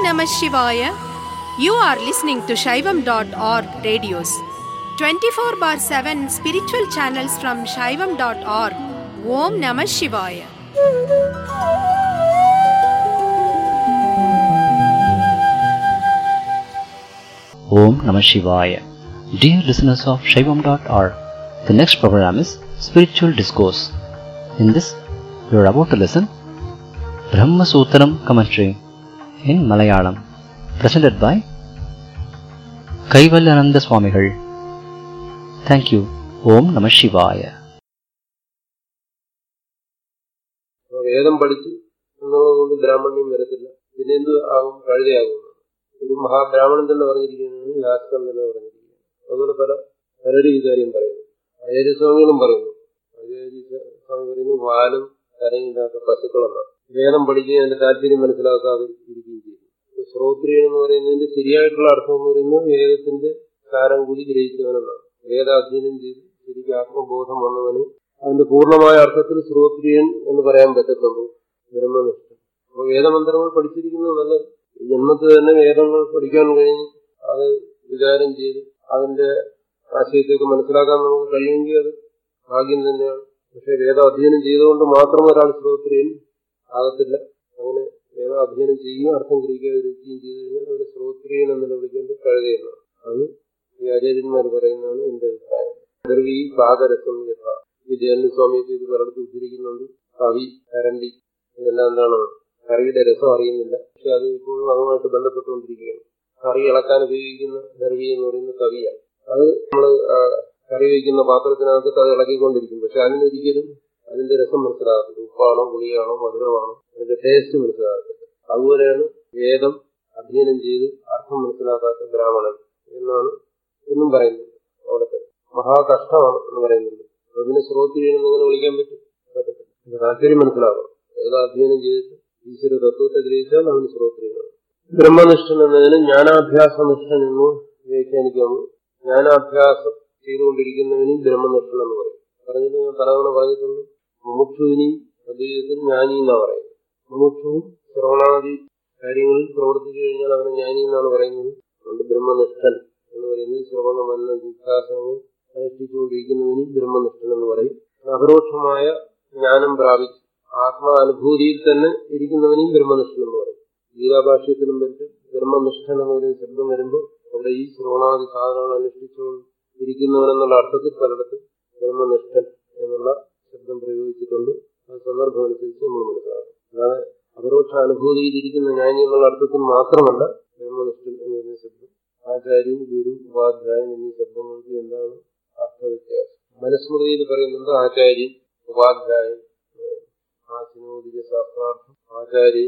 Namah Shivaya. You are listening to Shaivam.org radios. 24 bar 7 spiritual channels from Shaivam.org. Om Namah Shivaya. Om Namah Shivaya. Dear listeners of Shaivam.org, the next program is Spiritual Discourse. In this, you are about to listen Brahma Sutram commentary in Malayalam, presented by Kaivalyananda Swamigal. Thank you. Om Namah Shivaya. അപ്പൊ വേദം പഠിച്ചു എന്നുള്ളത് കൊണ്ട് ബ്രാഹ്മണ്യം വരത്തില്ല പിന്നെ എന്ത് ആകും കഴുതയാകും ഒരു മഹാബ്രാഹ്മണൻ തന്നെ പറഞ്ഞിരിക്കുകയാണ് യാസ്കൻ തന്നെ പറഞ്ഞിരിക്കുകയാണ് അതുപോലെ പല പലരും ഈ കാര്യം പറയുന്നു ആചാര്യസ്വാമികളും പറയുന്നു ആചാര്യസ്വാമി പറയുന്നു വാലും കരയില്ലാത്ത പശുക്കളെന്നാണ് വേദം പഠിക്കുകയും അതിന്റെ താല്പര്യം മനസ്സിലാക്കാതെ ഇരിക്കുകയും ചെയ്തു ഇപ്പൊ ശ്രോത്രിയൻ എന്ന് പറയുന്നതിന്റെ ശരിയായിട്ടുള്ള അർത്ഥം എന്ന് പറയുന്നത് വേദത്തിന്റെ സാരം കൂടി ഗ്രഹിച്ചവനെന്നാണ് വേദാധ്യയനം ചെയ്ത് ശരിക്കും ആത്മബോധം വന്നവന് അതിന്റെ പൂർണ്ണമായ അർത്ഥത്തിൽ ശ്രോത്രിയൻ എന്ന് പറയാൻ പറ്റത്തുള്ളൂ ബ്രഹ്മനിഷ്ഠൻ അപ്പൊ വേദമന്ത്രങ്ങൾ പഠിച്ചിരിക്കുന്നത് നല്ലത് ഈ ജന്മത്തിൽ തന്നെ വേദങ്ങൾ പഠിക്കാൻ കഴിഞ്ഞ് അത് വിചാരം ചെയ്ത് അതിന്റെ ആശയത്തേക്ക് മനസ്സിലാക്കാൻ നമുക്ക് കഴിയുമെങ്കിൽ അത് ഭാഗ്യം തന്നെയാണ് പക്ഷെ വേദാധ്യയനം ചെയ്തുകൊണ്ട് മാത്രം ഒരാൾ ശ്രോത്രിയൻ ആകത്തില്ല അങ്ങനെ വേദാധ്യയനം ചെയ്യുകയും അർത്ഥം ഗ്രഹിക്കാതിരിക്കുകയും ചെയ്തു കഴിഞ്ഞാൽ അവന് ശ്രോത്രിയൻ എന്ന് വിളിക്കേണ്ടത് കഴുതയെന്നാണ് അത് ഈ ആചാര്യന്മാർ പറയുന്നതാണ് എന്റെ അഭിപ്രായം ഗർവി പാദരസം യഥ വിജയന് സ്വാമിയൊക്കെ ഇത് പലയിടത്ത് ഉദ്ധരിക്കുന്നുണ്ട് കവി കരണ്ടി ഇതെല്ലാം എന്താണ് കറിയുടെ രസം അറിയുന്നില്ല പക്ഷെ അത് ഇപ്പോഴും അതുമായിട്ട് ബന്ധപ്പെട്ടുകൊണ്ടിരിക്കുകയാണ് കറി ഇളക്കാൻ ഉപയോഗിക്കുന്ന ദർവി എന്ന് പറയുന്ന കവിയാണ് അത് നമ്മൾ കറി വയ്ക്കുന്ന പാത്രത്തിനകത്ത് അത് ഇളക്കിക്കൊണ്ടിരിക്കും പക്ഷെ അതിനൊരിക്കലും അതിന്റെ രസം മനസ്സിലാകത്തില്ല ഉപ്പാണോ പുളിയാണോ മധുരമാണോ അതിന്റെ ടേസ്റ്റ് മനസ്സിലാകത്തില്ല അതുപോലെയാണ് വേദം അധ്യയനം ചെയ്ത് അർത്ഥം മനസ്സിലാക്കാത്ത ബ്രാഹ്മണൻ എന്നാണ് എന്നും പറയുന്നത് അവിടുത്തെ മഹാകഷ്ടമാണ് എന്ന് പറയുന്നുണ്ട് അതിനെ ശ്രോത്രിയൻ എങ്ങനെ വിളിക്കാൻ പറ്റും പറ്റത്തില്ല താല്പര്യം മനസ്സിലാകണം ഏത് അധ്യയനം ചെയ്തിട്ട് ഈശ്വര തത്വത്തെ ഗ്രഹിച്ചാൽ അവന് ശ്രോത്രിയനാണ് ബ്രഹ്മനിഷ്ഠൻ എന്നതിന് ജ്ഞാനാഭ്യാസനിഷ്ഠൻ എന്ന് വ്യാഖ്യാനിക്കാമോ ജ്ഞാനാഭ്യാസം ചെയ്തുകൊണ്ടിരിക്കുന്നവനും ബ്രഹ്മനിഷ്ഠൻ എന്ന് പറയും പറഞ്ഞിട്ട് ഞാൻ പലതവണ പറഞ്ഞിട്ടുണ്ട് മുമുക്ഷുവിനെയും അദ്വൈതത്തിൽ ജ്ഞാനി എന്നാ പറയുന്നത് മുമുക്ഷുവും ശ്രവണാദി കാര്യങ്ങളിൽ പ്രവർത്തിച്ചു കഴിഞ്ഞാൽ അവനെ ജ്ഞാനി എന്നാണ് പറയുന്നത് അതുകൊണ്ട് ബ്രഹ്മനിഷ്ഠൻ എന്ന് പറയുന്നത് ശ്രവണ മന്ന ജിജ്ഞാസനങ്ങൾ അനുഷ്ഠിച്ചുകൊണ്ടിരിക്കുന്നവനും ബ്രഹ്മനിഷ്ഠൻ എന്ന് പറയും അപരോക്ഷമായ ജ്ഞാനം പ്രാപിച്ച് ആത്മാനുഭൂതിയിൽ തന്നെ ഇരിക്കുന്നവനെയും ബ്രഹ്മനിഷ്ഠൻ എന്ന് പറയും ഗീതാഭാഷ്യത്തിനും പറ്റും ബ്രഹ്മനിഷ്ഠൻ എന്ന് പറയുന്ന ശബ്ദം വരുമ്പോൾ അവിടെ ഈ ശ്രവണാദി സാധനങ്ങൾ അനുഷ്ഠിച്ചുകൊണ്ട് ഇരിക്കുന്നവനെന്നുള്ള അർത്ഥത്തിൽ പലയിടത്തും ബ്രഹ്മനിഷ്ഠൻ എന്നുള്ള ശബ്ദം പ്രയോഗിച്ചിട്ടുണ്ട് ആ സന്ദർഭം അനുസരിച്ച് നമ്മൾ മനസ്സിലാക്കും അല്ലാതെ അപരോക്ഷ അനുഭൂതിയിലിരിക്കുന്ന ജ്ഞാനി എന്നുള്ള അർത്ഥത്തിൽ മാത്രമല്ല ബ്രഹ്മനിഷ്ഠൻ എന്ന് പറയുന്ന ശബ്ദം ആചാര്യൻ ഗുരു ഉപാധ്യായൻ എന്നീ ശബ്ദങ്ങൾക്ക് എന്താണ് അർത്ഥവ്യത്യാസം മനുസ്മൃതിയിൽ പറയുന്നുണ്ട് ആചാര്യൻ ഉപാധ്യായൻ ആചിനോദിക ശാസ്ത്രാർത്ഥം ആചാര്യൻ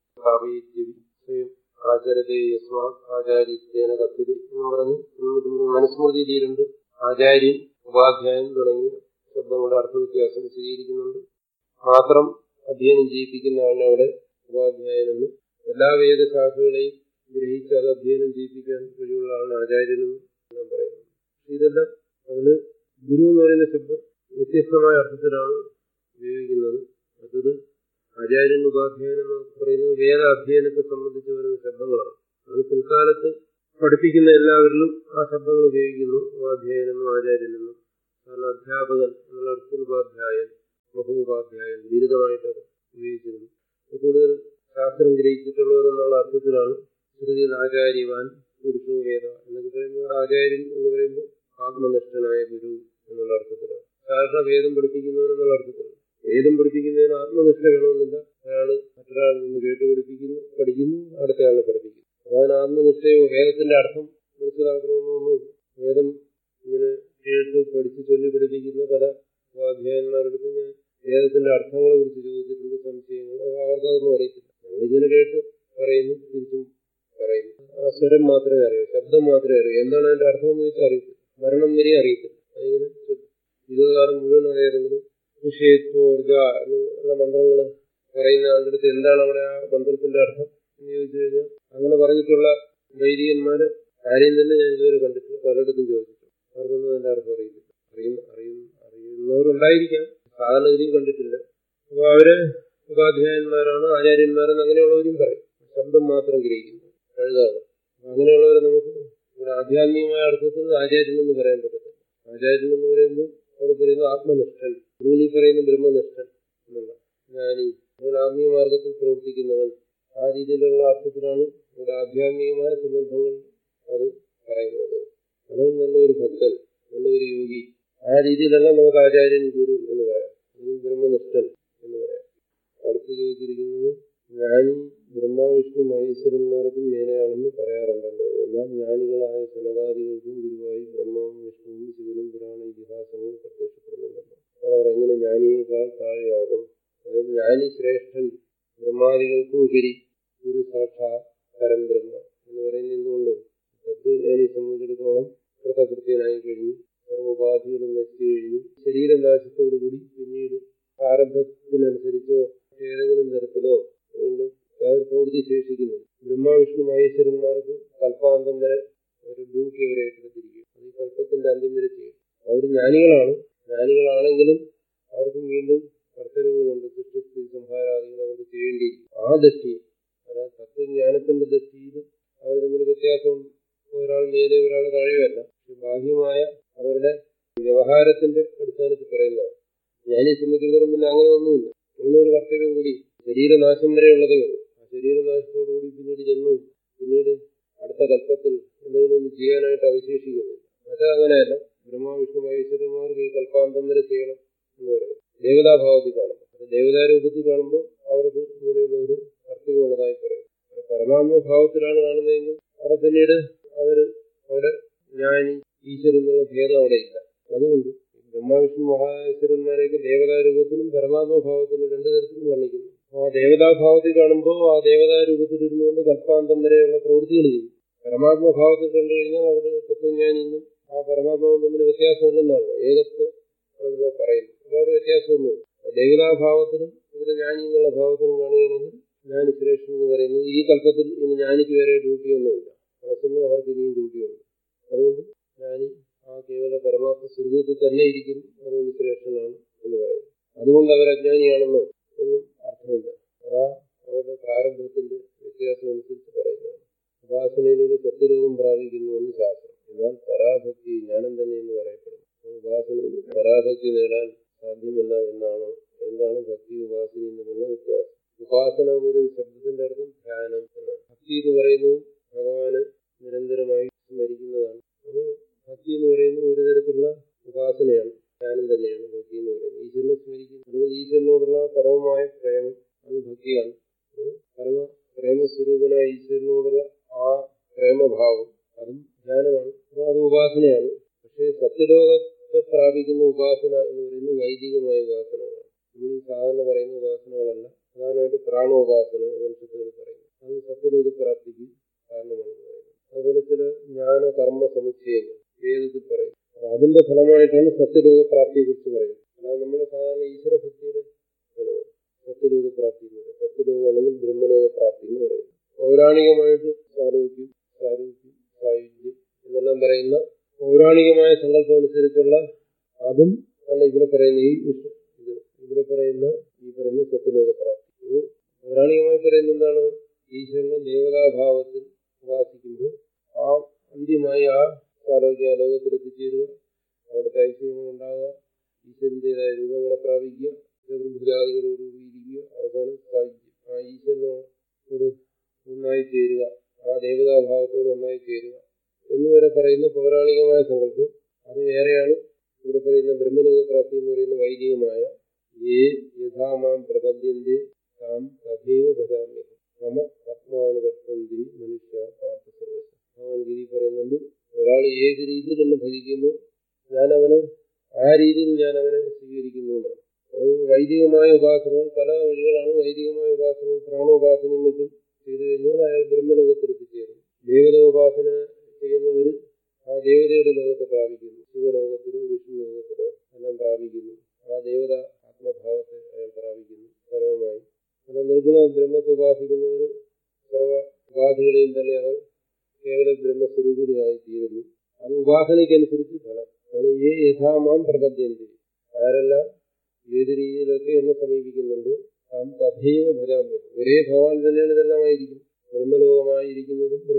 സ്വയം ആചരതേ യസ്മാ ആചാര്യത്വേന കത്തിരി എന്ന് പറഞ്ഞ് മനുസ്മൃതിയിലുണ്ട് ആചാര്യൻ ഉപാധ്യായൻ തുടങ്ങിയ ശബ്ദങ്ങളുടെ അർത്ഥവ്യത്യാസം വിശദീകരിക്കുന്നുണ്ട് മാത്രം അധ്യയനം ചെയ്യിപ്പിക്കുന്ന ആളിനവിടെ ഉപാധ്യായനെന്ന് എല്ലാ വേദശാഖകളെയും ഗ്രഹിച്ച് അത് അധ്യയനം ചെയ്യിപ്പിക്കാൻ കഴിവുള്ള ആളാണ് ആചാര്യനെന്ന് ഞാൻ പറയുന്നത് ഇതെല്ലാം അതിന് ഗുരു എന്ന് പറയുന്ന ശബ്ദം വ്യത്യസ്തമായ അർത്ഥത്തിലാണ് ഉപയോഗിക്കുന്നത് മറ്റത് ആചാര്യൻ ഉപാധ്യായൻ എന്ന് പറയുന്നത് വേദ അധ്യയനത്തെ സംബന്ധിച്ച് വരുന്ന ശബ്ദങ്ങളാണ് അത് പിൽക്കാലത്ത് പഠിപ്പിക്കുന്ന എല്ലാവരിലും ആ ശബ്ദങ്ങൾ ഉപയോഗിക്കുന്നു ഉപാധ്യായനെന്നും ആചാര്യനെന്നും കാരണം അധ്യാപകൻ എന്നുള്ള അർത്ഥത്തിൽ ഉപാധ്യായൻ ബഹുഉപാധ്യായൻ ബിരുദമായിട്ട് ഉപയോഗിച്ചിരുന്നു കൂടുതൽ ശാസ്ത്രം ഗ്രഹിച്ചിട്ടുള്ളവർ എന്നുള്ള അർത്ഥത്തിലാണ് ശ്രുതിയിൽ ആചാര്യവാൻ പുരുഷോ വേദ എന്നൊക്കെ പറയുമ്പോൾ ആചാര്യൻ എന്ന് പറയുമ്പോൾ ആത്മനിഷ്ഠനായ ഗുരു എന്നുള്ള അർത്ഥത്തിലാണ് സാധാരണ വേദം പഠിപ്പിക്കുന്നവൻ എന്നുള്ള അർത്ഥത്തിലാണ് വേദം പഠിപ്പിക്കുന്നതിന് ആത്മനിഷ്ഠ വേണമെന്നില്ല ഒരാള് മറ്റൊരാളിൽ നിന്ന് കേട്ട് പഠിപ്പിക്കുന്നു പഠിക്കുന്നു അടുത്തയാളെ പഠിപ്പിക്കുന്നു അതാണ് ആത്മനിഷ്ഠയോ വേദത്തിന്റെ അർത്ഥം മനസ്സിലാക്കണമെന്നൊന്നുമില്ല വേദം ഇങ്ങനെ കേട്ട് പഠിച്ച് ചൊല്ലി പഠിപ്പിക്കുന്ന പല ഉപാധ്യായന്മാരെടുത്ത് ഞാൻ വേദത്തിന്റെ അർത്ഥങ്ങളെ കുറിച്ച് ചോദിച്ചിട്ടുണ്ട് സംശയങ്ങൾ അവർക്കതൊന്നും അറിയത്തില്ല നമ്മളിങ്ങനെ കേട്ട് പറയുന്നു തിരിച്ചും പറയുന്നു ആ സ്വരം മാത്രമേ അറിയൂ ശബ്ദം മാത്രമേ അറിയൂ എന്താണ് അതിന്റെ അർത്ഥം എന്ന് വെച്ചാൽ അറിയത്തില്ല മരണം വരെ അറിയത്തില്ല അതിങ്ങനെ ജീവിതകാലം മുഴുവൻ അറിയാതെങ്കിലും വിഷയത്വോർജ എന്നുള്ള മന്ത്രങ്ങൾ പറയുന്ന ആളുടെ അടുത്ത് എന്താണ് അവിടെ ആ മന്ത്രത്തിന്റെ അർത്ഥം എന്ന് ചോദിച്ചു കഴിഞ്ഞാൽ അങ്ങനെ പറഞ്ഞിട്ടുള്ള വൈദികന്മാര് ആരെയും തന്നെ ഞാൻ ഇതുവരെ കണ്ടിട്ടില്ല പലയിടത്തും ചോദിച്ചിട്ടുണ്ട് അവർക്കൊന്നും അതിന്റെ അർത്ഥം അറിയില്ല അറിയും അറിയും അറിയുന്നവരുണ്ടായിരിക്കാം സാധാരണഗതിയും കണ്ടിട്ടില്ല അപ്പൊ അവര് ഉപാധ്യായന്മാരാണ് ആചാര്യന്മാരെന്ന് അങ്ങനെയുള്ളവരും പറയും ശബ്ദം മാത്രം ഗ്രഹിക്കുന്നു കഴുതാണ് അങ്ങനെയുള്ളവരെ നമുക്ക് ഇവിടെ ആധ്യാത്മികമായ അർത്ഥത്തിൽ ആചാര്യൻ എന്ന് പറയാൻ പറ്റത്തില്ല ആചാര്യൻ എന്ന് പറയുമ്പോൾ അവിടെ പറയുന്നത് ആത്മനിഷ്ഠൻ നിങ്ങൾ ഈ പറയുന്ന ബ്രഹ്മനിഷ്ഠൻ എന്നുള്ള ജ്ഞാനി നിങ്ങൾ ആത്മീയ മാർഗത്തിൽ പ്രവർത്തിക്കുന്നവൻ ആ രീതിയിലുള്ള അർത്ഥത്തിലാണ് ഇവിടെ ആധ്യാത്മികമായ സന്ദർഭങ്ങൾ അത് പറയുന്നത് അവൻ നല്ലൊരു ഭക്തൻ നല്ലൊരു യോഗി ആ രീതിയിലല്ല നമുക്ക് ആചാര്യൻ ഗുരു എന്ന് പറയാം അല്ലെങ്കിൽ ബ്രഹ്മനിഷ്ഠൻ എന്ന് പറയാം അടുത്ത് ചോദിച്ചിരിക്കുന്നത് ജ്ഞാനി ബ്രഹ്മാവിഷ്ണു മഹേശ്വരന്മാർക്കും മേലെയാണെന്ന് പറയാറുണ്ടല്ലോ എന്നാൽ ജ്ഞാനികളായ സനകാദികൾക്കും ഗുരുവായി ബ്രഹ്മാവും വിഷ്ണുവും ശിവനും പുരാണ ഇതിഹാസങ്ങളും പ്രത്യക്ഷപ്പെടുന്നുണ്ടല്ലോ അപ്പോൾ അവർ എങ്ങനെ ജ്ഞാനിയേക്കാൾ താഴെയാകും അതായത് ജ്ഞാനി ശ്രേഷ്ഠൻ ബ്രഹ്മാദികൾക്കും ഉപരി ഗുരു സാക്ഷാ പരംബ്രഹ്മ എന്ന് പറയുന്നത് എന്തുകൊണ്ട് തത്വജ്ഞാനിയെ സംബന്ധിച്ചിടത്തോളം കൃതകൃത്യനായി കഴിഞ്ഞു സർവോപാധികളും നശിച്ചു കഴിഞ്ഞു ശരീരനാശത്തോടുകൂടി പിന്നീട് പ്രാരംഭത്തിനനുസരിച്ചോ ഏതെങ്കിലും തരത്തിലോ വീണ്ടും യാതൊരു പ്രവൃത്തി ശേഷിക്കുന്നില്ല ബ്രഹ്മാവിഷ്ണു മഹേശ്വരന്മാർക്ക് കൽപ്പാന്തം വരെ ഒരു ഡ്യൂട്ടി അവരെ ഏറ്റെടുത്തിരിക്കും അത് ഈ കൽപ്പത്തിന്റെ അന്ത്യം വരെ ചെയ്യും അവർ ജ്ഞാനികളാണ് ജ്ഞാനികളാണെങ്കിലും അവർക്ക് വീണ്ടും കർത്തവ്യങ്ങളുണ്ട് സൃഷ്ടി സംഹാരാദികൾ അവർക്ക് ചെയ്യേണ്ടിയിരിക്കും ആ ദൃഷ്ടിയിൽ അതായത് തത്വജ്ഞാനത്തിന്റെ ദൃഷ്ടിയിൽ അവർ തമ്മിൽ വ്യത്യാസമുണ്ട് ഒരാൾ മേലെ ഒരാൾ താഴെയല്ല ബാഹ്യമായ അവരുടെ വ്യവഹാരത്തിന്റെ അടിസ്ഥാനത്തിൽ പറയുന്നതാണ് ഞാനീ സംബന്ധിച്ചിടത്തോളം പിന്നെ അങ്ങനെ ഒന്നുമില്ല അങ്ങനെ ഒരു കർത്തവ്യം കൂടി ശരീരനാശം വരെയുള്ളതേ ഉള്ളൂ ആ ശരീരനാശത്തോടുകൂടി പിന്നീട് ജന്മം പിന്നീട് അടുത്ത കൽപ്പത്തിൽ എന്തെങ്കിലും ഒന്ന് ചെയ്യാനായിട്ട് അവശേഷിക്കുന്നില്ല മറ്റേ അങ്ങനെയല്ല ബ്രഹ്മാവിഷ്ണു മഹേശ്വരന്മാർക്ക് ഈ കൽപ്പാന്തം വരെ ചെയ്യണം എന്ന് പറയും ദേവതാഭാവത്തിൽ കാണുമ്പോൾ അത് ദേവതാരൂപത്തിൽ കാണുമ്പോൾ അവർക്ക് ഇങ്ങനെയുള്ള ഒരു കർത്തവ്യമുള്ളതായി പറയും പരമാത്മഭാവത്തിലാണ് കാണുന്നതെങ്കിൽ അവിടെ പിന്നീട് അവര് അവിടെ ജ്ഞാനി ഈശ്വരൻ എന്നുള്ള ഭേദം അവിടെ ഇല്ല അതുകൊണ്ട് ബ്രഹ്മവിഷ്ണു മഹാശ്വരന്മാരെയൊക്കെ ദേവതാരൂപത്തിലും പരമാത്മഭാവത്തിലും രണ്ടു തരത്തിലും വർണ്ണിക്കുന്നു ആ ദേവതാഭാവത്തിൽ കാണുമ്പോൾ ആ ദേവതാരൂപത്തിൽ ഇരുന്നുകൊണ്ട് കൽപ്പാന്തം വരെയുള്ള പ്രവൃത്തികൾ ചെയ്യും പരമാത്മഭാവത്തിൽ കണ്ടു കഴിഞ്ഞാൽ അവിടെ തത്വജ്ഞാനിന്നും ആ പരമാത്മാവും തമ്മിൽ വ്യത്യാസമില്ലെന്നാണല്ലോ ഏകത്വം ആണല്ലോ പറയുന്നത് അപ്പോൾ അവിടെ വ്യത്യാസമൊന്നും ദേവതാഭാവത്തിലും ഇവിടെ ജ്ഞാനി എന്നുള്ള ഭാവത്തിലും കാണുകയാണെങ്കിൽ ജ്ഞാനി ശ്രേഷ്ഠൻ എന്ന് പറയുന്നത് ഈ കൽപ്പത്തിൽ ഇനി ജ്ഞാനിക്ക് വരെ ഡ്യൂട്ടിയൊന്നുമില്ല അതേസമയം അവർക്ക് ഇനിയും ഡ്യൂട്ടിയുണ്ട് അതുകൊണ്ട് ജ്ഞാനി ആ കേവല പരമാത്മ സ്വരൂപത്തിൽ തന്നെ ഇരിക്കുന്നു അതുകൊണ്ട് ശ്രേഷ്ഠനാണ് എന്ന് പറയുന്നു അതുകൊണ്ട് അവർ അജ്ഞാനിയാണെന്നോ എന്നും അർത്ഥമില്ല അതാ അവരുടെ പ്രാരംഭത്തിന്റെ വ്യത്യാസം അനുസരിച്ച് പറയുന്നതാണ് ഉപാസനയിലൂടെ സത്യലോകം പ്രാപിക്കുന്നുവെന്ന് ശാസ്ത്രം എന്നാൽ പരാഭക്തി ജ്ഞാനം തന്നെ എന്ന് പറയപ്പെടുന്നു ഉപാസനയിൽ പരാഭക്തി നേടാൻ സാധ്യമല്ല എന്നാണോ എന്താണ് ഭക്തി ഉപാസനയും തമ്മിലുള്ള വ്യത്യാസം ഉപാസന എന്ന് പറയുന്ന ശബ്ദത്തിന്റെ അർത്ഥം ധ്യാനം എന്നാണ് ഭക്തി എന്ന് പറയുന്നത് ഭഗവാന് നിരന്തരമായി സ്മരിക്കുന്നതാണ് അപ്പോൾ ഭക്തി എന്ന് പറയുന്നത് ഒരു തരത്തിലുള്ള ഉപാസനയാണ് ധ്യാനം തന്നെയാണ് ഭക്തി എന്ന് പറയുന്നത് ഈശ്വരനെ സ്മരിക്കുന്നു അല്ലെങ്കിൽ ഈശ്വരനോടുള്ള പരമമായ പ്രേമം അത് ഭക്തിയാണ് പരമ പ്രേമസ്വരൂപനായ ഈശ്വരനോടുള്ള ആ പ്രേമഭാവം അതും ധ്യാനമാണ് അപ്പോൾ അത് ഉപാസനയാണ് പക്ഷേ സത്യലോകത്തെ പ്രാപിക്കുന്ന ഉപാസന എന്ന് പറയുന്നത് വൈദികമായ ഉപാസനകളാണ് നമ്മൾ ഈ സാധാരണ പറയുന്ന ഉപാസനകളല്ല പ്രധാനമായിട്ട് പ്രാണോപാസന ഉപനിഷത്തുകൾ പറയുന്നു അത് സത്യലോക പ്രാപ്തിക്ക് കാരണമാണെന്ന് പറയുന്നത് അതുപോലെ ചില ജ്ഞാന കർമ്മ സമുച്ചയങ്ങൾ വേദത്തിൽ പറയും അപ്പൊ അതിന്റെ ഫലമായിട്ടാണ് സത്യലോക പ്രാപ്തിയെ കുറിച്ച് പറയുന്നത് അല്ലാതെ നമ്മുടെ സാധാരണ ഈശ്വര ഭക്തിയുടെ ഫലമാണ് സത്യലോക പ്രാപ്തി എന്ന് പറയുന്നത് സത്യലോകം അല്ലെങ്കിൽ ബ്രഹ്മലോക പ്രാപ്തി എന്ന് പറയുന്നത് പൗരാണികമായിട്ട് സാരോഗ്യം സാരൂപ്യം സായുജ്യം എന്നെല്ലാം പറയുന്ന പൗരാണികമായ സങ്കല്പം അനുസരിച്ചുള്ള അതും അല്ല ഇവിടെ പറയുന്ന ഈ വിഷ- ഇത് ഇവിടെ പറയുന്ന ഈ പറയുന്ന സത്യലോക പ്രാപ്തി ഇത് പൗരാണികമായി പറയുന്ന എന്താണ് ഈശ്വരനെ ദേവതാഭാവത്തിൽ ഉപാസിക്കുമ്പോൾ ആ അന്ത്യമായി ആ സാരോഗ്യ ലോകത്തിൽ എത്തിച്ചേരുക അവിടുത്തെ ഐശ്വര്യങ്ങൾ ഉണ്ടാകുക ഈശ്വരൻ്റെതായ രൂപങ്ങളെ പ്രാപിക്കുക ചതുർഭുജാദികളോടുകൂടി ഇരിക്കുക അവസാനം സായുജ്യം ആ ഈശ്വരനോട് ഒന്നായി ചേരുക ആ ദേവതാഭാവത്തോട് ഒന്നായി ചേരുക എന്നുവരെ പറയുന്ന പൗരാണികമായ സങ്കല്പം അത് വേറെയാണ് ഇവിടെ പറയുന്ന ബ്രഹ്മലോക പ്രാപ്തി എന്ന് പറയുന്ന വൈദികമായ ഏ യഥാമാം പ്രപദ്യന്തി താം തഥൈവ ഭജാമ്യഹം മമ പത്മാനുവർത്തന്തി മനുഷ്യ പാർത്ഥ സർവശ ഭഗവാൻ ഗീതി പറയുന്നുണ്ട് ഒരാൾ ഏത് രീതിയിൽ എന്നെ ഭജിക്കുന്നു ഞാൻ അവന് ആ രീതിയിൽ ഞാൻ അവനെ സ്വീകരിക്കുന്നു എന്നാണ് അത് വൈദികമായ ഉപാസനകൾ പല വഴികളാണ് വൈദികമായ ഉപാസനകൾ പ്രാണോപാസനയും മറ്റും ചെയ്തു കഴിഞ്ഞാൽ അയാൾ ബ്രഹ്മലോകത്തിൽ എത്തിച്ചേരും ദേവത ഉപാസന ചെയ്യുന്നവർ ആ ദേവതയുടെ ലോകത്തെ പ്രാപിക്കുന്നു ശിവലോകത്തിലോ വിഷ്ണു ലോകത്തിലോ എല്ലാം പ്രാപിക്കുന്നു ആ ദേവത ആത്മഭാവത്തെ അയാൾ പ്രാപിക്കുന്നു പരമമായി എന്നാൽ നിർഗുണ ബ്രഹ്മത്തെ ഉപാസിക്കുന്നവർ സർവ ഉപാധികളെയും തന്നെ അവർ കേവല ബ്രഹ്മസ്വരൂപിണിയായി തീരുന്നു അത് ഉപാസനയ്ക്കനുസരിച്ച് ഫലം ആണ് ഏ യഥാമാം പ്രപദ്യന്തി ആരെല്ലാം ഏത് രീതിയിലൊക്കെ എന്നെ സമീപിക്കുന്നുണ്ടോ താം തഥൈവ ഭജാമ്യം ഒരേ ഭഗവാൻ തന്നെയാണ് ഇതെല്ലാം ആയിരിക്കും ബ്രഹ്മലോകമായിരിക്കുന്നതും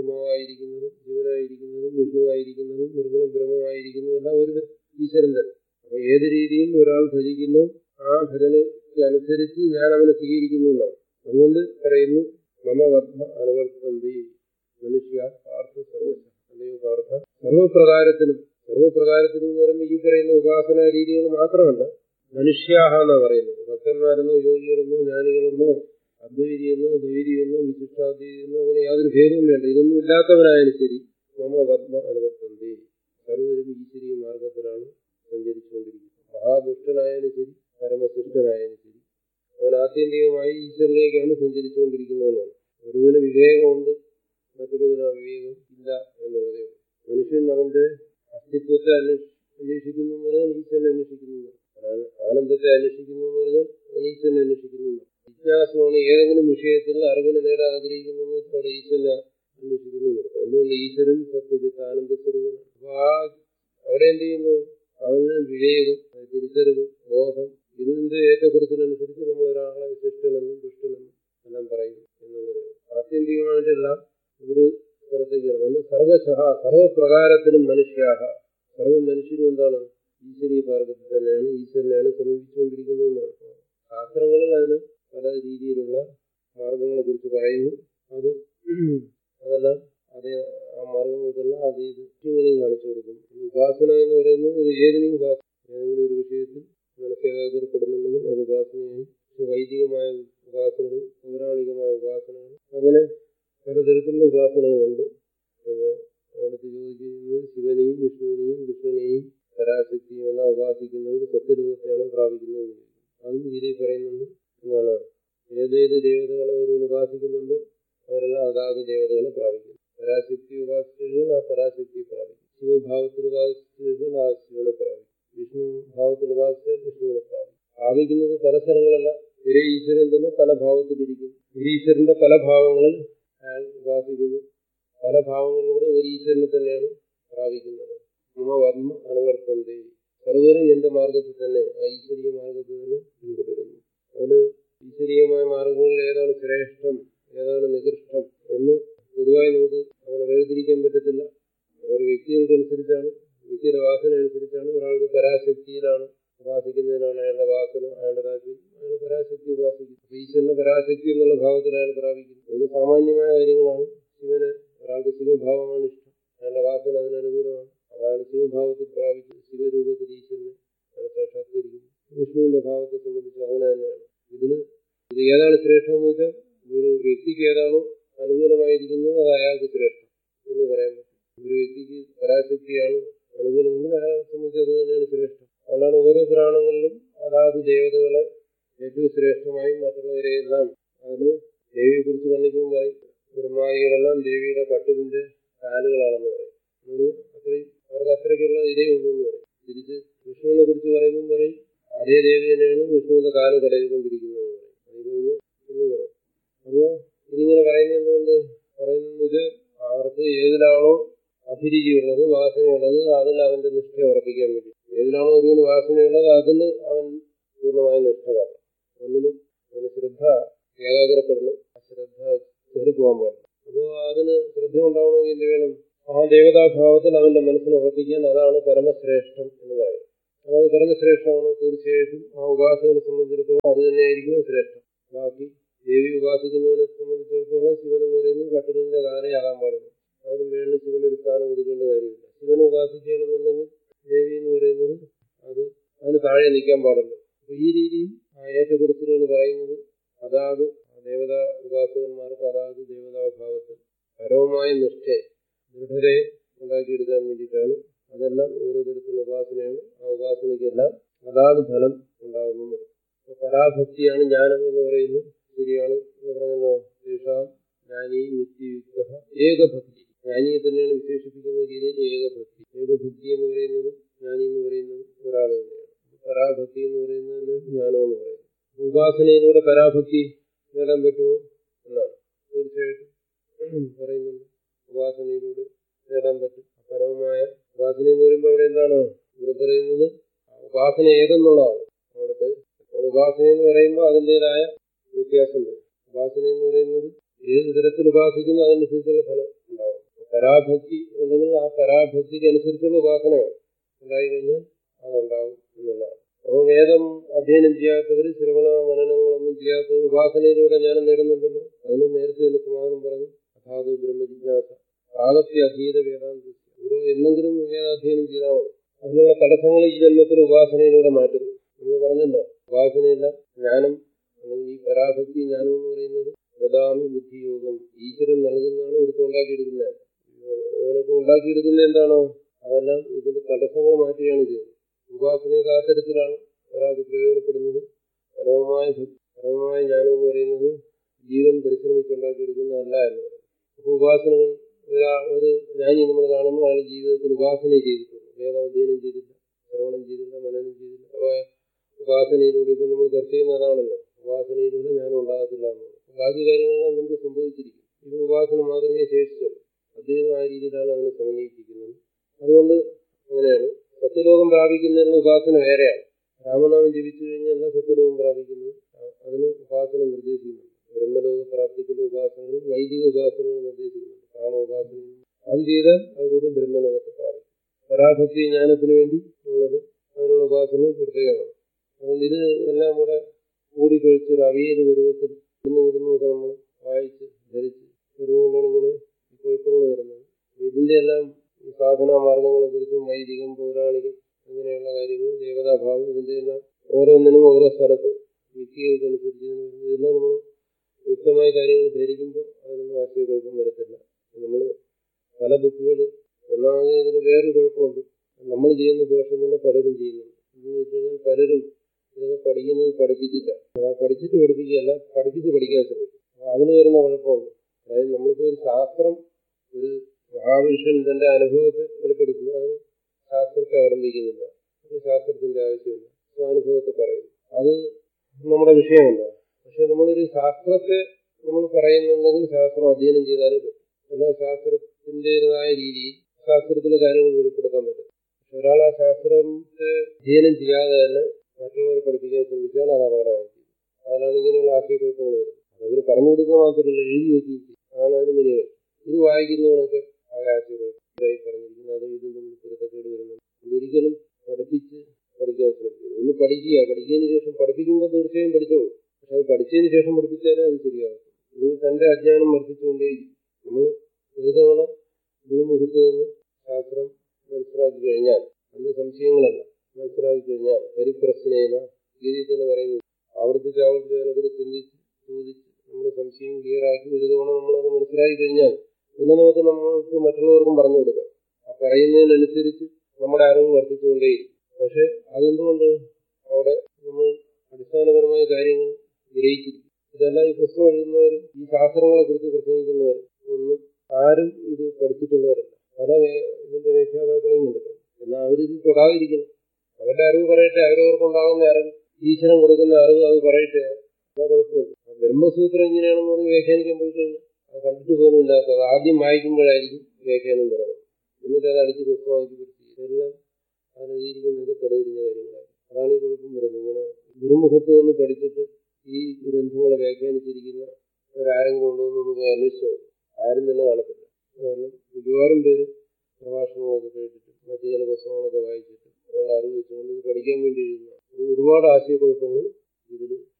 ഭജിക്കുന്നു ആ ഭജനയ്ക്ക് അനുസരിച്ച് ഞാൻ അവനെ സ്വീകരിക്കുന്നു എന്നാണ് അതുകൊണ്ട് പറയുന്നു മമ വധ അനുവർത്തന്തി മനുഷ്യ പാർത്ഥ സർവശ അല്ലയോ പാർത്ഥ സർവപ്രകാരത്തിനും സർവപ്രകാരത്തിനും എന്ന് പറയുമ്പോൾ ഈ പറയുന്ന ഉപാസനാ രീതികൾ മാത്രമല്ല മനുഷ്യാഹ എന്നാ പറയുന്നത് ഭക്തന്മാരെന്നോ യോഗികളെന്നോ ജ്ഞാനികളെന്നോ അദ്വൈതിയെന്നോ ദ്വൈതിയെന്നോ വിശിഷ്ടാദ്വൈതിയെന്നോ അങ്ങനെ യാതൊരു ഭേദവും വേണ്ട ഇതൊന്നും ഇല്ലാത്തവനായാലും ശരി മമ പത്മ അനുവർത്തന്തി സർവരും ഈശ്വരീയ മാർഗത്തിലാണ് സഞ്ചരിച്ചുകൊണ്ടിരിക്കുന്നത് മഹാദുഷ്ടനായാലും ശരി പരമശിഷ്ടനായാലും ശരി അവൻ ആത്യന്തികമായി ഈശ്വരനിലേക്കാണ് സഞ്ചരിച്ചുകൊണ്ടിരിക്കുന്നതെന്നാണ് ഒരുവിന് വിവേകമുണ്ട് മറ്റൊരുവിന് ആ വിവേകം ഇല്ല എന്നുള്ളതേ ഉള്ളൂ മനുഷ്യൻ അവന്റെ അസ്തിത്വത്തെ അന്വേഷി അന്വേഷിക്കുന്നു എന്ന് പറഞ്ഞാൽ ഈശ്വരനെ അന്വേഷിക്കുന്നു എന്ന്. ആ- ആനന്ദത്തെ അന്വേഷിക്കുന്നു എന്ന് പറഞ്ഞാൽ അവൻ ഈശ്വരനെ അന്വേഷിക്കുന്നു എന്ന്. ജിജ്ഞാസമാണ് ഏതെങ്കിലും വിഷയത്തിൽ അറിവിനെ നേടാൻ ആഗ്രഹിക്കുന്നു എന്ന് വെച്ചാൽ അവിടെ ഈശ്വരനെ അന്വേഷിക്കുന്നു എന്നർത്ഥം എന്തുകൊണ്ട് ഈശ്വരൻ സത്യജിത്ത് ആനന്ദ സ്വരൂപനാണ് അപ്പൊ ആ അവിടെ എന്ത് ചെയ്യുന്നു അവന് വിവേകം തിരിച്ചറിവ് ബോധം ഇതിന്റെ ഏറ്റക്കുറച്ചിലനുസരിച്ച് നമ്മൾ ഒരാളെ ശിഷ്ടനെന്നും ദുഷ്ടനെന്നും എല്ലാം പറയുന്നു എന്നുള്ളത് ആത്യന്തികമായിട്ടെല്ലാം ഒരു സ്ഥലത്തേക്കാണ് നമ്മൾ സർവശഹ സർവപ്രകാരത്തിലും മനുഷ്യാഹ സർവ മനുഷ്യരും എന്താണ് ഈശ്വരീയ മാർഗത്തിൽ തന്നെയാണ് ഈശ്വരനെയാണ് സമീപിച്ചുകൊണ്ടിരിക്കുന്നത് എന്നാണ് ശാസ്ത്രങ്ങളിൽ അതിന് പല രീതിയിലുള്ള മാർഗങ്ങളെ കുറിച്ച് പറയുന്നു അത് അതെല്ലാം അതേ ആ മാർഗങ്ങൾക്കെല്ലാം അതേ ലക്ഷ്യങ്ങളെയും കാണിച്ചു കൊടുക്കും ഈ ഉപാസന എന്ന് പറയുന്നത് ഇത് ഏതിനെയും ഉപാസന ഏതെങ്കിലും ഒരു വിഷയത്തിൽ മനസ്സേകാഗ്രപ്പെടുന്നുണ്ടെങ്കിൽ അത് ഉപാസനയായി പക്ഷെ വൈദികമായ ഉപാസനകൾ പൗരാണികമായ ഉപാസനകൾ അങ്ങനെ പലതരത്തിലുള്ള ഉപാസനകളുണ്ട് അപ്പോൾ അവിടുത്തെ ചോദിക്കുന്നത് ശിവനെയും വിഷ്ണുവിനെയും കൃഷ്ണനെയും പരാശക്തിയും എല്ലാം ഉപാസിക്കുന്നവർ സത്യരൂപത്തെയാണ് പ്രാപിക്കുന്നത് എന്ന് ചോദിക്കും. അതും ഗീതയിൽ പറയുന്നുണ്ട് എന്താണ് ഏതേത് ദേവതകളെ ഒരുവൻ ഉപാസിക്കുന്നുണ്ടോ അവരെല്ലാം അതാത് ദേവതകളെ പ്രാപിക്കും പരാശക്തി ഉപാസിച്ചു കഴിഞ്ഞാൽ ആ പരാശക്തിയെ പ്രാപിക്കും ശിവഭാവത്തിൽ ഉപാസിച്ചു കഴിഞ്ഞാൽ ആ ശിവനെ പ്രാപിക്കും വിഷ്ണു ഭാവത്തിൽ ഉപാസിച്ചാൽ വിഷ്ണുവിനെ പ്രാപിക്കും പ്രാപിക്കുന്നത് പല സ്ഥലങ്ങളല്ല ഒരേ ഈശ്വരൻ തന്നെ പല ഭാവത്തിലിരിക്കും ഒരു ഈശ്വരന്റെ പല ഭാവങ്ങളിൽ അയാൾ ഉപാസിക്കുന്നു പല ഭാവങ്ങളിലൂടെ ഒരു ഈശ്വരനെ തന്നെയാണ് പ്രാപിക്കുന്നത് മമ വർമ്മ അനുവർത്തന്തി സർവരും എന്റെ മാർഗത്തിൽ തന്നെ ആ ഈശ്വരീയ മാർഗത്തിൽ തന്നെ പിന്തുടരുന്നു അതിന് ഈശ്വരീയമായ മാർഗങ്ങളിൽ ഏതാണ് ശ്രേഷ്ഠം ഏതാണ് നികൃഷ്ടം എന്ന് പൊതുവായി നമുക്ക് അങ്ങനെ വേർതിരിക്കാൻ പറ്റത്തില്ല ഓരോ വ്യക്തികൾക്കനുസരിച്ചാണ് വ്യക്തിയുടെ വാസന അനുസരിച്ചാണ് ഒരാൾക്ക് പരാശക്തിയിലാണ് ഉപാസിക്കുന്നതിനാണ് അയാളുടെ വാസന അയാളുടെ താല്പര്യം അയാൾ പരാശക്തി ഉപാസിക്കും അപ്പൊ ഈശ്വരനെ പരാശക്തി എന്നുള്ള ഭാവത്തിൽ അയാൾ പ്രാപിക്കുന്നു ഇത് സാമാന്യമായ കാര്യങ്ങളാണ് ശിവന് ഒരാൾക്ക് ശിവഭാവമാണ് ഇഷ്ടം അയാളുടെ വാസന അതിനനുകൂലമാണ് അപ്പൊ അയാൾ ശിവഭാവത്തിൽ പ്രാപിച്ചു ശിവരൂപത്തിൽ ഈശ്വരനെ അയാൾ സാക്ഷാത്കരിക്കുന്നു വിഷ്ണുവിന്റെ ഭാവത്തെ സംബന്ധിച്ച് അങ്ങനെ തന്നെയാണ് ഇതിന് ഇത് ഏതാണ് ശ്രേഷ്ഠം എന്ന് വെച്ചാൽ ഒരു വ്യക്തിക്ക് ഏതാണോ അനുകൂലമായിരിക്കുന്നത് അത് അയാൾക്ക് ശ്രേഷ്ഠം എന്ന് പറയാൻ പറ്റും ഒരു വ്യക്തിക്ക് പരാശക്തിയാണ് അനുകൂലമെങ്കിൽ അയാളെ സംബന്ധിച്ച് അത് തന്നെയാണ് ശ്രേഷ്ഠം അതുകൊണ്ടാണ് ഓരോ പുരാണങ്ങളിലും അതാത് ദേവതകളെ ഏറ്റവും ശ്രേഷ്ഠമായും മറ്റുള്ളവരെ എല്ലാം അതിന് ദേവിയെ കുറിച്ച് വർണ്ണിക്കുമ്പോൾ പറയും ബ്രഹ്മാദികളെല്ലാം ദേവിയുടെ കട്ടിലിന്റെ കാലുകളാണെന്ന് പറയും അതിന് അത്രയും അവർക്ക് അത്രയ്ക്കുള്ള ഇതേ ഉള്ളൂ എന്ന് പറയും തിരിച്ച് വിഷ്ണുവിനെ കുറിച്ച് പറയുമ്പോൾ പറയും അതേ ദേവി തന്നെയാണ് വിഷ്ണുവിന്റെ കാല് തടയിക്കൊണ്ടിരിക്കുന്നത് എന്ന് പറയും അത് കഴിഞ്ഞ് എന്ന് പറയും അപ്പോ ഇതിങ്ങനെ പറയുന്നത് എന്തുകൊണ്ട് പറയുന്നത് ഇത് അവർക്ക് ഏതിലാണോ അഭിരുചിയുള്ളത് വാസനയുള്ളത് അതിൽ അവന്റെ നിഷ്ഠ ഉറപ്പിക്കാൻ വേണ്ടി ഏതിലാണോ ഒരുവിന് വാസനയുള്ളത് അതിൽ അവൻ പൂർണ്ണമായ നിഷ്ഠ വരണം ഒന്നിനും അവന് ശ്രദ്ധ ഏകാഗ്രപ്പെടണം ആ ശ്രദ്ധ ചെറിപ്പോകാൻ പാടില്ല അപ്പോൾ അതിന് ശ്രദ്ധ ഉണ്ടാവണമെങ്കിൽ എന്ത് വേണം ആ ദേവതാഭാവത്തിൽ അവന്റെ മനസ്സിനെ ഉറപ്പിക്കാൻ അതാണ് പരമശ്രേഷ്ഠം എന്ന് പറയുന്നത് അപ്പോൾ അത് പരമശ്രേഷ്ഠമാണ് തീർച്ചയായിട്ടും ആ ഉപാസകനെ സംബന്ധിച്ചിടത്തോളം അത് തന്നെയായിരിക്കണം ശ്രേഷ്ഠം ബാക്കി ദേവി ഉപാസിക്കുന്നവനെ സംബന്ധിച്ചിടത്തോളം ശിവൻ എന്ന് പറയുന്നത് കട്ടിലിന്റെ കാലയാകാൻ പാടുള്ളൂ അതിന് മേളിൽ ശിവന് ഒരു സ്ഥാനം കൊടുക്കേണ്ട കാര്യമില്ല ശിവനെ ഉപാസിക്കുകയാണെന്നുണ്ടെങ്കിൽ ദേവി എന്ന് പറയുന്നത് അത് അതിന് താഴെ നിൽക്കാൻ പാടുള്ളൂ അപ്പൊ ഈ രീതിയിൽ ആ ഏറ്റക്കുറിച്ചിലുകൾ പറയുന്നത് അതാത് ദേവതാ ഉപാസകന്മാർക്ക് അതാത് ദേവതാഭാവത്തിൽ പരവുമായ നിഷ്ഠയെ ദൃഢരെ ഉണ്ടാക്കിയെടുക്കാൻ വേണ്ടിയിട്ടാണ് അതെല്ലാം ഓരോ തരത്തിലുള്ള ഉപാസനയാണ് ആ ഉപാസനയ്ക്കെല്ലാം അതാത് ഫലം ഉണ്ടാകുന്നത് അപ്പൊ പരാഭക്തിയാണ് ജ്ഞാനം എന്ന് പറയുന്നു ശരിയാണ് എന്ന് പറഞ്ഞല്ലോ ശേഷാം ജ്ഞാനി നിത്യയുക്ത ഏകഭക്തി ജ്ഞാനിയെ തന്നെയാണ് വിശേഷിപ്പിക്കുന്ന രീതിയിൽ ഏകഭക്തി ഏകഭക്തി എന്ന് പറയുന്നത് ജ്ഞാനി എന്ന് പറയുന്നത് ഒരാൾ തന്നെയാണ് പരാഭക്തി എന്ന് പറയുന്നത് ജ്ഞാനം എന്ന് പറയുന്നത് ഉപാസനയിലൂടെ പരാഭക്തി നേടാൻ പറ്റുമോ എന്നാണ് തീർച്ചയായിട്ടും പറയുന്നുണ്ട് ഉപാസനയിലൂടെ നേടാൻ പറ്റും പരമമായ ഉപാസന എന്ന് പറയുമ്പോൾ അവിടെ എന്താണ് ഇവിടെ പറയുന്നത് ഉപാസന ഏതെന്നുള്ളതാണ് അവിടുത്തെ അപ്പോൾ ഉപാസന എന്ന് പറയുമ്പോൾ അതിൻ്റെതായ വ്യത്യാസം വരും ഉപാസന എന്ന് പറയുന്നത് ഏത് തരത്തിൽ ഉപാസിക്കുന്നു അതനുസരിച്ചുള്ള ഫലം ഉണ്ടാവും പരാഭക്തി ഉണ്ടെങ്കിൽ ആ പരാഭക്തിക്ക് അനുസരിച്ചുള്ള ഉപാസനയാണ് ഉണ്ടായി കഴിഞ്ഞാൽ അതുണ്ടാവും എന്നുള്ളതാണ് അപ്പോൾ വേദം അധ്യയനം ചെയ്യാത്തവർ ശ്രവണ മനനങ്ങളൊന്നും ചെയ്യാത്തവർ ഉപാസനയിലൂടെ ജ്ഞാനം നേടുന്നുണ്ടല്ലോ അതിന് നേരത്തെ തന്നെ സമാധാനം പറഞ്ഞു അഥാതു ബ്രഹ്മജിജ്ഞാസ പ്രാഗപ്യ അധീത വേദാന്ത ഗുരു എന്നെങ്കിലും വേദാധ്യയനം ചെയ്താൽ മതി അതിനുള്ള തടസ്സങ്ങൾ ഈ ജന്മത്തിൽ ഉപാസനയിലൂടെ മാറ്റുന്നു നമ്മൾ പറഞ്ഞല്ലോ ഉപാസനയല്ല ജ്ഞാനം അല്ലെങ്കിൽ ഈ പരാഭക്തി ജ്ഞാനം എന്ന് പറയുന്നത് ദദാമി ബുദ്ധിയോഗം ഈശ്വരൻ നൽകുന്നതാണ് ഒരുത്തം ഉണ്ടാക്കിയെടുക്കുന്നത് ഇവനൊക്കെ ഉണ്ടാക്കിയെടുക്കുന്നത് എന്താണോ അതെല്ലാം ഇതിന്റെ തടസ്സങ്ങൾ മാറ്റുകയാണ് ചെയ്യുന്നത് ഉപാസനയൊക്കെ ആ തരത്തിലാണ് ഒരാൾക്ക് പ്രയോജനപ്പെടുന്നത് പരമമായ ഭക്തി പരമമായ ജ്ഞാനം എന്ന് പറയുന്നത് ജീവൻ പരിശ്രമിച്ചുണ്ടാക്കിയെടുക്കുന്നതല്ല എന്ന് പറയുന്നത് അപ്പൊ ഉപാസനകൾ ഒരാ- ഒരു ജ്ഞാനി നമ്മൾ കാണുന്നു അയാൾ ജീവിതത്തിൽ ഉപാസന ചെയ്തിട്ടുണ്ട് വേദാധ്യയനം ചെയ്തില്ല ശ്രവണം ചെയ്തില്ല മനനം ചെയ്തില്ല അപ്പൊ ഉപാസനയിലൂടെ ഇപ്പൊ നമ്മൾ ചർച്ച ചെയ്യുന്ന അതാണല്ലോ ഉപാസനയിലൂടെ ജ്ഞാനം ഉണ്ടാകത്തില്ല എന്നുള്ളത് ബാക്കി കാര്യങ്ങളെല്ലാം നമുക്ക് സംഭവിച്ചിരിക്കും ഇത് ഉപാസന മാത്രമേ ശേഷിച്ചുള്ളൂ അദ്ദേഹം ആ രീതിയിലാണ് അതിനെ സമന്വയിപ്പിക്കുന്നത് അതുകൊണ്ട് അങ്ങനെയാണ് സത്യലോകം പ്രാപിക്കുന്നതിനുള്ള ഉപാസന വേറെയാണ് രാമനാമം ജപിച്ചു കഴിഞ്ഞാൽ സത്യലോകം പ്രാപിക്കുന്നത് അ- അതിന് ഉപാസന നിർദ്ദേശിക്കുന്നുണ്ട് ബ്രഹ്മലോക പ്രാപ്തിക്കുള്ള ഉപാസനകളും വൈദിക ഉപാസനകളും നിർദ്ദേശിക്കുന്നുണ്ട് പ്രാണോപാസനയും അത് ചെയ്താൽ അതിലൂടെ ബ്രഹ്മലോകത്തെ പ്രാപിക്കും പരാഭക്തി ജ്ഞാനത്തിന് വേണ്ടി ഉള്ളത് അതിനുള്ള ഉപാസനകൾ പ്രത്യേകമാണ് അതുകൊണ്ട് ഇത് എല്ലാം കൂടെ കൂടിക്കൊഴിച്ച് ഒരു അവിയൽ പരുവത്തിൽ ഇന്നും ഇടുന്നും ഒക്കെ നമ്മൾ വായിച്ച് ധരിച്ച് വരുന്നതുകൊണ്ടാണ് ഇങ്ങനെ ഈ കുഴപ്പങ്ങൾ വരുന്നത് അപ്പൊ ഇതിന്റെ എല്ലാം ഈ സാധനാ മാർഗങ്ങളെ കുറിച്ചും വൈദികം പൗരാണികം അങ്ങനെയുള്ള കാര്യങ്ങൾ ദേവതാഭാവം ഇതിന്റെ എല്ലാം ഓരോന്നിനും ഓരോ സ്ഥലത്ത് വിക്കികൾക്കനുസരിച്ച് ഇതിന് വരുന്നത് ഇതെല്ലാം നമ്മൾ വ്യക്തമായ കാര്യങ്ങൾ ധരിക്കുമ്പോൾ അതിനൊന്നും ആശയക്കുഴപ്പം വരത്തില്ല നമ്മൾ പല ബുക്കുകൾ ഒന്നാമത് ഇതിന് വേറൊരു കുഴപ്പമുണ്ട് നമ്മൾ ചെയ്യുന്ന ദോഷം തന്നെ പലരും ചെയ്യുന്നുണ്ട് എന്ന് വെച്ച് കഴിഞ്ഞാൽ പലരും ഇതൊക്കെ പഠിക്കുന്നത് പഠിപ്പിച്ചില്ല അതാ പഠിച്ചിട്ട് പഠിപ്പിക്കുകയല്ല പഠിപ്പിച്ച് പഠിക്കാൻ ശ്രമിക്കും അപ്പൊ അതിന് വരുന്ന കുഴപ്പമുണ്ട് അതായത് നമ്മളിപ്പോ ഒരു ശാസ്ത്രം ഒരു മഹാപുരുഷൻ തന്റെ അനുഭവത്തെ വെളിപ്പെടുത്തുന്നു അതിന് ശാസ്ത്രത്തെ അവലംബിക്കുന്നില്ല അത് ശാസ്ത്രത്തിന്റെ ആവശ്യമില്ല സ്വാനുഭവത്തെ പറയുന്നു അത് നമ്മുടെ വിഷയമല്ല പക്ഷെ നമ്മളൊരു ശാസ്ത്രത്തെ നമ്മൾ പറയുന്നുണ്ടെങ്കിൽ ശാസ്ത്രം അധ്യയനം ചെയ്താലേ പറ്റും എന്നാൽ ശാസ്ത്രത്തിൻ്റെതായ രീതിയിൽ ശാസ്ത്രത്തിലെ കാര്യങ്ങൾ വെളിപ്പെടുത്താൻ പറ്റും പക്ഷെ ഒരാൾ ആ ശാസ്ത്രത്തെ അധ്യയനം ചെയ്യാതെ തന്നെ മറ്റുള്ളവരെ പഠിപ്പിക്കാൻ ശ്രമിച്ചാൽ അത് അപകടമായിരിക്കും അതിലാണ് ഇങ്ങനെയുള്ള ആശയക്കുഴപ്പങ്ങൾ വരുന്നത് അതവർ പറഞ്ഞു കൊടുക്കുക മാത്രമല്ല എഴുതി വെക്കുകയും ചെയ്യും അതാണ് അതിന് വലിയ കാര്യം. ഇത് വായിക്കുന്നവനൊക്കെ ആകെ ആശയക്കുഴപ്പമായി പറഞ്ഞിരിക്കുന്നു അത് ഇതും തമ്മിൽ പൊരുത്തക്കേട് വരുന്നുണ്ട് ഇതൊരിക്കലും പഠിപ്പിച്ച് പഠിക്കാൻ ശ്രമിക്കരുത് ഒന്ന് പഠിക്കുക പഠിച്ചതിന് ശേഷം പഠിപ്പിക്കുമ്പോൾ തീർച്ചയായും പഠിച്ചോളൂ പക്ഷെ അത് പഠിച്ചതിന് ശേഷം പഠിപ്പിച്ചാലേ അത് ശരിയാവും ഇനി തന്റെ അജ്ഞാനം വർദ്ധിച്ചുകൊണ്ടേയിരിക്കും നമ്മൾ ഒരു തവണ ഗുരുമുഖത്ത് നിന്ന് ശാസ്ത്രം മനസ്സിലാക്കി കഴിഞ്ഞാൽ അതിന്റെ സംശയങ്ങളല്ല മനസ്സിലാക്കി കഴിഞ്ഞാൽ പരിപ്രശ്നേന ഗീതി തന്നെ പറയുന്നു ആവർത്തിച്ച് ആവർത്തിച്ച് അതിനെക്കുറിച്ച് ചിന്തിച്ച് ചോദിച്ച് നമ്മുടെ സംശയം ക്ലിയർ ആക്കി ഒരു തവണ നമ്മളത് മനസ്സിലാക്കി കഴിഞ്ഞാൽ പിന്നെ നമുക്ക് നമ്മൾക്ക് മറ്റുള്ളവർക്കും പറഞ്ഞു കൊടുക്കാം ആ പറയുന്നതിനനുസരിച്ച് നമ്മുടെ അറിവ് വർദ്ധിച്ചുകൊണ്ടേയിരിക്കും പക്ഷെ അതെന്തുകൊണ്ട് അവിടെ നമ്മൾ അടിസ്ഥാനപരമായ കാര്യങ്ങൾ ഗ്രഹിച്ചിരിക്കും ഇതെല്ലാം ഈ പുസ്തകം എഴുതുന്നവരും ഈ ശാസ്ത്രങ്ങളെ കുറിച്ച് പ്രസംഗിക്കുന്നവരും ഒന്നും ആരും ഇത് പഠിച്ചിട്ടുള്ളവരല്ല പല വേ- ഇതിന്റെ വ്യാഖ്യാതാക്കളെയും കണ്ടിട്ടുണ്ട് എന്നാൽ അവരിത് തൊടാതിരിക്കണം അവരുടെ അറിവ് പറയട്ടെ അവരവർക്കുണ്ടാകുന്ന അറിവ് ഈശ്വരൻ കൊടുക്കുന്ന അറിവ് അത് പറയട്ടെ എന്നാ കുഴപ്പമില്ല ആ ബ്രഹ്മസൂത്രം ഇങ്ങനെയാണെന്ന് പറഞ്ഞ് വ്യാഖ്യാനിക്കാൻ പോയി കഴിഞ്ഞാൽ അത് കണ്ടിട്ട് പോലും ഇല്ലാത്തത് ആദ്യം വായിക്കുമ്പോഴായിരിക്കും വ്യാഖ്യാനം തുടങ്ങുന്നത് എന്നിട്ട് അത് അടിച്ച് പുസ്തകമാക്കി പിടിച്ച് ഇതെല്ലാം അതിനെഴുതിയിരിക്കുന്നതൊക്കെ തെളിഞ്ഞ കാര്യങ്ങളാണ് അതാണ് ഈ കുഴപ്പം വരുന്നത് ഇങ്ങനെ ഗുരുമുഖത്ത് നിന്ന് പഠിച്ചിട്ട് ഈ ഗ്രന്ഥങ്ങളെ വ്യാഖ്യാനിച്ചിരിക്കുന്ന ഒരാരെങ്കിലും ഉണ്ടോ എന്ന് പോയി അന്വേഷിച്ചു നോക്കും. ആരും തന്നെ കാണത്തില്ല കാരണം മിക്കവാറും പേര് പ്രഭാഷണങ്ങളൊക്കെ കേട്ടിട്ട് മറ്റു ചില പുസ്തകങ്ങളൊക്കെ വായിച്ചിട്ട് ഉള്ള അറിവ് വെച്ചുകൊണ്ട് ഇത് പഠിക്കാൻ വേണ്ടി എഴുതുന്ന ഒരുപാട് ആശയക്കുഴപ്പങ്ങൾ ഇതിൽ